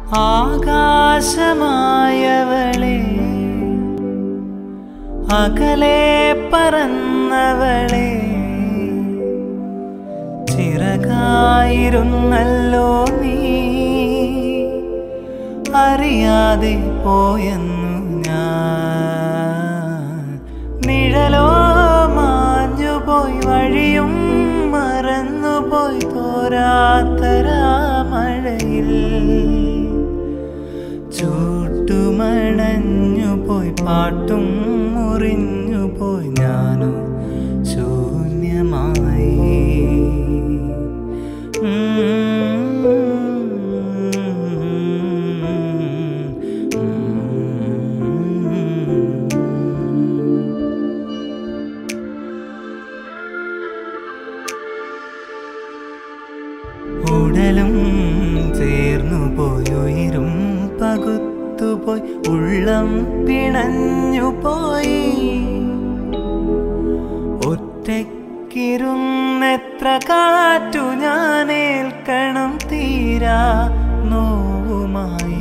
ആകാശമായവളെ അകലെ പറന്നവളെ ചിറകായിരുന്നല്ലോ നീ അറിയാതെ പോയെന്നു ഞാൻ നിഴലോ മാഞ്ഞുപോയി വഴിയും മറന്നുപോയി തോരാത്തരാമഴയിൽ ചൂട്ടുമണഞ്ഞുപോയി പാട്ടും മുറിഞ്ഞുപോയി ഞാനും ശൂന്യമായി ഉടലും ചേർന്നു പോയി ഉയരും പകുത്തുപോയി ഉള്ളം പിണഞ്ഞു പോയി ഒറ്റയ്ക്കിരുന്നെത്ര കാറ്റു ഞാനേൽക്കണം തീരാ നോവുമായി